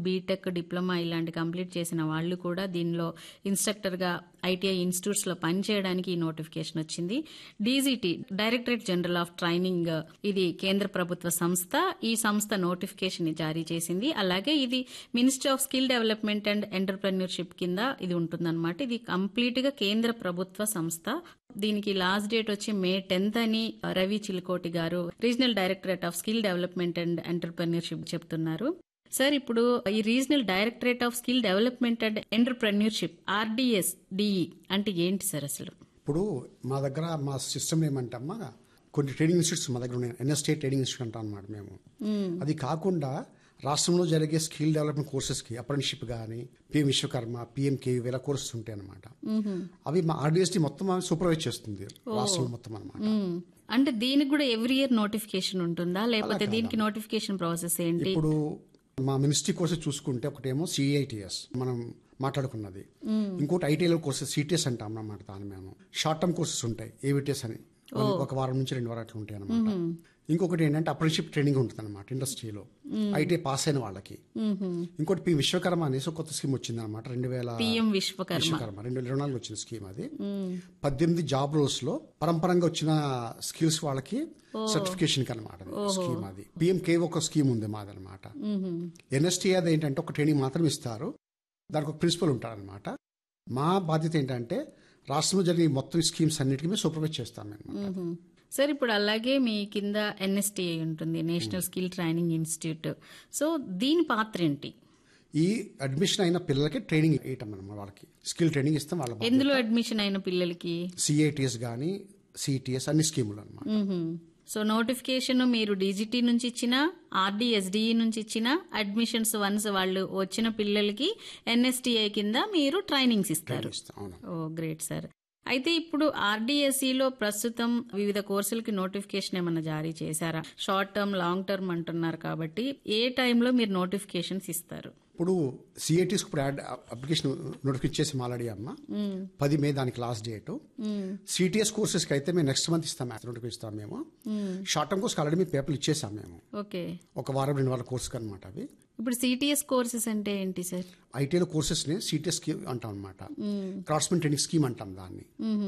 BTech diploma ఇలాంటి complete చేసిన వాళ్ళు కూడా దీనిలో ఇన్స్ట్రక్టర్గా ఐటీఐ ఇన్స్టిట్యూట్స్లో పనిచేయడానికి ఈ నోటిఫికేషన్ వచ్చింది DGT directorate general of training ఇది కేంద్ర ప్రభుత్వ సంస్థ ఈ సంస్థ నోటిఫికేషన్ ని జారీ చేసింది అలాగే ఇది ministry of skill development and entrepreneurship కింద ఇది ఉంటుందన్నమాట ఇది కంప్లీట్ గా కేంద్ర ప్రభుత్వ సంస్థ దీనికి లాస్ట్ డేట్ వచ్చి మే టెన్త్ అని రవి చిలుకోటి గారు regional directorate of skill development and entrepreneurship చెప్తున్నారు సార్ ఇప్పుడు ఈ regional directorate of skill development and entrepreneurship RDS DE అంటే ఏంటి సార్ అసలు ఇప్పుడు మా దగ్గర మా సిస్టమ్ ఏమంటమ్మా కొన్ని ట్రైనింగ్ ఇన్స్టిట్యూట్స్ మా దగ్గర ఉన్నాయి ఎన్ఎస్టీ ట్రైనింగ్ ఇన్స్టిట్యూట్ అంటాం అనమాట మేము అది కాకుండా రాష్ట్రంలో జరిగే స్కిల్ డెవలప్మెంట్ కోర్సెస్కి అప్రెంటిషిప్ కానీ పిఎం విశ్వకర్మ పిఎం కేవీ ఇలా కోర్సెస్ ఉంటాయి అనమాట అవి మా ఆర్డీఎస్టీ మొత్తం సూపర్వైజ్ చేస్తుంది రాష్ట్రం మొత్తం అనమాట మ్మ్. అంటే దీనికి కూడా ఎవ్రీ ఇయర్ నోటిఫికేషన్ ఉంటుందా లేకపోతే దీనికి నోటిఫికేషన్ ప్రాసెస్ ఏంటి ఇప్పుడు మా మినిస్ట్రీ కోర్సెస్ చూసుకుంటే ఒకటేమో సిఐటిఎస్ మనం మాట్లాడుకున్నది ఇంకోటి ఐటీఐలో కోర్సెస్ సిటిఎస్ అంటాం అన్నమాట దాని మేము షార్ట్ టర్మ్ కోర్సెస్ ఉంటాయి ఏవిటిఎస్ అని ఒక వారం నుంచి రెండు వారాలు అట్లా ఉంటాయి అనమాట ఇంకొకటి ఏంటంటే అప్రెంటిషిప్ ట్రైనింగ్ ఉంటుంది అనమాట ఇండస్ట్రీలో ఐటీఐ పాస్ అయిన వాళ్ళకి ఇంకోటి పి విశ్వకర్మ అనేసి ఒక కొత్త స్కీమ్ వచ్చింది అనమాట రెండు వేల పిఎం విశ్వకర్మ విశ్వకర్మ రెండు వేల ఇరవై నాలుగు వచ్చిన స్కీమ్ అది పద్దెనిమిది జాబ్ రోల్స్ లో పరంపరంగా వచ్చిన స్కిల్స్ వాళ్ళకి సర్టిఫికేషన్ అనమాట స్కీమ్ అది పిఎంకే ఒక స్కీమ్ ఉంది మాదనమాట ఎన్ఎస్టీ అది ఏంటంటే ఒక ట్రైనింగ్ మాత్రం ఇస్తారు దానికి ఒక ప్రిన్సిపల్ ఉంటారనమాట మా బాధ్యత ఏంటంటే రాష్ట్రంలో జరిగే ఈ మొత్తం స్కీమ్స్ అన్నిటికీ మేము సూపర్వైజ్ చేస్తాం మేము సార్ ఇప్పుడు అలాగే మీ కింద ఎన్ఎస్టీఐ ఉంటుంది national skill training institute so దీని పాత్ర ఏంటి ఈ అడ్మిషన్ అయిన పిల్లలకి ట్రైనింగ్ వేయటం అనమాట వాళ్ళకి స్కిల్ ట్రైనింగ్ ఇస్తాం వాళ్ళ ఎందులో అడ్మిషన్ అయిన పిల్లలకి సిఐటిఎస్ కానీ సిటిఎస్ అన్ని స్కీములు అనమాట మ్మ్హ. సో నోటిఫికేషన్ మీరు డీజీటీ నుంచి ఇచ్చిన ఆర్డీఎస్డిఈ నుంచి ఇచ్చిన అడ్మిషన్స్ వన్స్ వాళ్ళు వచ్చిన పిల్లలకి ఎన్ఎస్టీఐ కింద మీరు ట్రైనింగ్స్ ఇస్తారు ఇస్తాం అవును ఓ గ్రేట్ సార్ అయితే ఇప్పుడు ఆర్డీఎస్ఈలో ప్రస్తుతం వివిధ కోర్సులకి నోటిఫికేషన్ ఏమన్నా జారీ చేశారా షార్ట్ టర్మ్ లాంగ్ టర్మ్ అంటున్నారు కాబట్టి ఏ టైంలో మీరు నోటిఫికేషన్స్ ఇస్తారు ఇప్పుడు సిఐటీస్ ఇప్పుడు యాడ్ అప్లికేషన్ నోటిఫికేట్ చేసి ఆల్రెడీ అమ్మ పది మే దానికి లాస్ట్ డేట్ సిటిఎస్ కోర్సెస్ కి అయితే మేము నెక్స్ట్ మంత్ ఇస్తాం నోటిఫికేషన్ ఇస్తాం మేము షార్ట్ టర్మ్ కోర్స్ ఆల్రెడీ మేము పేపర్లు ఇచ్చేసాం మేము ఓకే ఒక వారం రెండు వారాల కోర్సు అనమాట అవి ఇప్పుడు సిటిఎస్ కోర్సెస్ అంటే ఏంటి సార్ ఐటీఐలో కోర్సెస్ ని సిటిఎస్ స్కీమ్ అంటాం అనమాట క్రాఫ్ట్స్మెన్ ట్రైనింగ్ స్కీమ్ అంటాం దాన్ని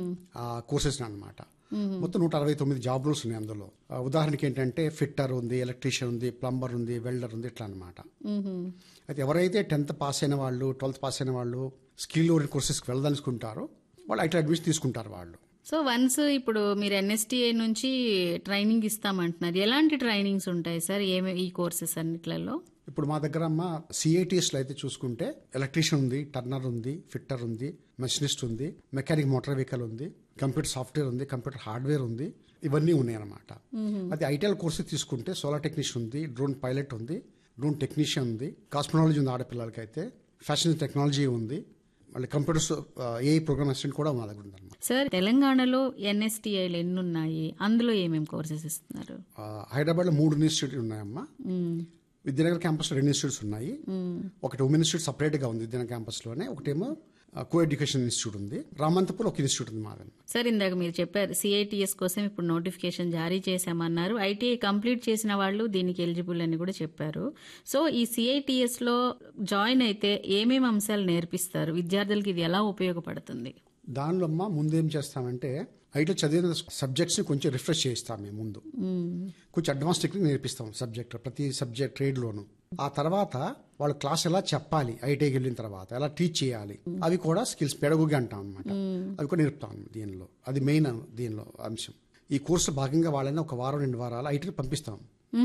ఆ కోర్సెస్ అనమాట మొత్తం నూట అరవై తొమ్మిది జాబ్ రోల్స్ ఉన్నాయి అందులో ఆ, ఉదాహరణకి ఏంటంటే ఫిట్టర్ ఉంది ఎలక్ట్రీషియన్ ఉంది ప్లంబర్ ఉంది వెల్డర్ ఉంది ఇట్లా అనమాట అయితే ఎవరైతే టెన్త్ పాస్ అయిన వాళ్ళు ట్వెల్త్ పాస్ అయిన వాళ్ళు స్కిల్ ఓరియంట్ కోర్సెస్కి వెళ్ళదలుచుకుంటారో వాళ్ళు ఐటీ అడ్మిషన్ తీసుకుంటారు వాళ్ళు సో వన్స్ ఇప్పుడు మీరు ఎన్ఎస్టీఐ నుంచి ట్రైనింగ్ ఇస్తామంటున్నారు ఎలాంటి ట్రైనింగ్స్ ఉంటాయి సార్ ఏమి ఈ కోర్సెస్ అన్నిట్లలో ఇప్పుడు మా దగ్గర అమ్మ సిఐటిఎస్లో అయితే చూసుకుంటే ఎలక్ట్రీషియన్ ఉంది టర్నర్ ఉంది ఫిట్టర్ ఉంది మెషినిస్ట్ ఉంది మెకానిక్ మోటార్ వెహికల్ ఉంది కంప్యూటర్ సాఫ్ట్వేర్ ఉంది కంప్యూటర్ హార్డ్వేర్ ఉంది ఇవన్నీ ఉన్నాయి అనమాట అది ఐటీఎల్ కోర్సు తీసుకుంటే సోలార్ టెక్నీషియన్ ఉంది డ్రోన్ పైలట్ ఉంది డ్రోన్ టెక్నీషియన్ ఉంది కాస్మనాలజీ ఉంది ఆడపిల్లలకి అయితే ఫ్యాషన్ టెక్నాలజీ ఉంది మళ్ళీ కంప్యూటర్స్ ఏఐ ప్రోగ్రామ్ అసిస్టెంట్ కూడా మా దగ్గర ఉందన్నమాట సార్ తెలంగాణలో ఎన్ఎస్టీఐలు ఎన్ని ఉన్నాయి అందులో ఏమేమి కోర్సెస్ ఇస్తున్నారు ఆ, హైదరాబాద్లో మూడు ఇన్స్టిట్యూట్లు ఉన్నాయమ్మా మ్మ్. విద్యానగర్ క్యాంపస్ లో రెండు ఇన్స్టిట్యూట్స్ ఉన్నాయి ఒకటి ఉమెన్ ఇన్స్టిట్యూట్ సపరేట్ గా ఉంది విద్యానగర్ క్యాంపస్ లోనే ఒకటేమో కో ఎడ్యుకేషన్ ఇన్స్టిట్యూట్ ఉంది రామంతపూర్ ఒక ఇన్స్టిట్యూట్ ఉంది మాదని సార్ ఇందాక మీరు చెప్పారు సిఐటిఎస్ కోసం ఇప్పుడు నోటిఫికేషన్ జారీ చేశామన్నారు ఐటీఐ కంప్లీట్ చేసిన వాళ్ళు దీనికి ఎలిజిబుల్ అని కూడా చెప్పారు సో ఈ సిఐటిఎస్ లో జాయిన్ అయితే ఏమేమి అంశాలు నేర్పిస్తారు విద్యార్థులకి ఇది ఎలా ఉపయోగపడుతుంది దానిలో అమ్మ ముందు ఏం చేస్తామంటే ఐటీ చదివిన సబ్జెక్ట్స్ ని కొంచెం రిఫ్రెష్ చేయిస్తాం మేము ముందు కొంచెం అడ్వాన్స్ టెక్నిక్ నేర్పిస్తాం సబ్జెక్ట్ ప్రతి సబ్జెక్ట్ ట్రేడ్ లోను ఆ తర్వాత వాళ్ళు క్లాస్ ఎలా చెప్పాలి ఐటీకి వెళ్ళిన తర్వాత ఎలా టీచ్ చేయాలి అవి కూడా స్కిల్స్ పెడగుగా అంటాం అనమాట అవి కూడా నేర్పుతాం దీనిలో అది మెయిన్ దీనిలో అంశం ఈ కోర్సు భాగంగా వాళ్ళని ఒక వారం రెండు వారాలు ఐటీకి పంపిస్తాం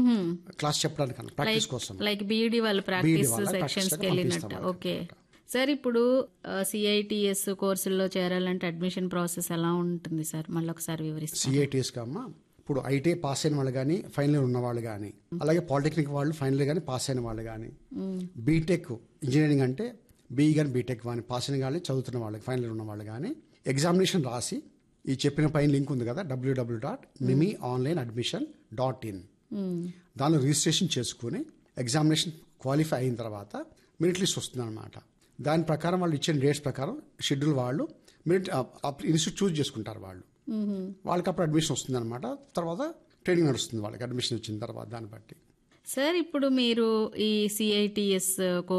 క్లాస్ చెప్పడానికి ప్రాక్టీస్ కోసం లైక్ బీఈడి వాళ్ళు ప్రాక్టీస్ వాళ్ళ సెక్షన్స్ కి practice వెళ్ళినట్టు పంపిస్తాం ఓకే సార్ ఇప్పుడు సిఐటిఎస్ కోర్సుల్లో చేరాలంటే అడ్మిషన్ ప్రాసెస్ ఎలా ఉంటుంది సార్ మళ్ళీ ఒకసారి వివరిస్తారు సిఐటిఎస్ కమ్మా ఇప్పుడు ఐటీ పాస్ అయిన వాళ్ళు కానీ ఫైనల్ ఇయర్ ఉన్న వాళ్ళు కానీ అలాగే పాలిటెక్నిక్ వాళ్ళు ఫైనల్ కానీ పాస్ అయిన వాళ్ళు కానీ బీటెక్ ఇంజనీరింగ్ అంటే బీఈ కానీ బీటెక్ కానీ పాస్ అయిన కానీ చదువుతున్న వాళ్ళకి ఫైనల్ ఇయర్ ఉన్న వాళ్ళు కానీ ఎగ్జామినేషన్ రాసి ఈ చెప్పిన పైన లింక్ ఉంది కదా WWW dot NIMI online admission dot in దానిలో రిజిస్ట్రేషన్ చేసుకుని ఎగ్జామినేషన్ క్వాలిఫై అయిన తర్వాత మెరిట్ లిస్ట్ వస్తుంది అనమాట దాని ప్రకారం వాళ్ళు ఇచ్చిన డేట్స్ ప్రకారం షెడ్యూల్ వాళ్ళు మెరిట్ ఇన్స్టిట్యూట్ చూస్ చేసుకుంటారు వాళ్ళు వాళ్ళకి అప్పుడు అడ్మిషన్ వస్తుంది అనమాట తర్వాత ట్రైనింగ్ నడుస్తుంది వాళ్ళకి అడ్మిషన్ వచ్చిన తర్వాత దాన్ని బట్టి సార్ ఇప్పుడు మీరు ఈ సిఐటిఎస్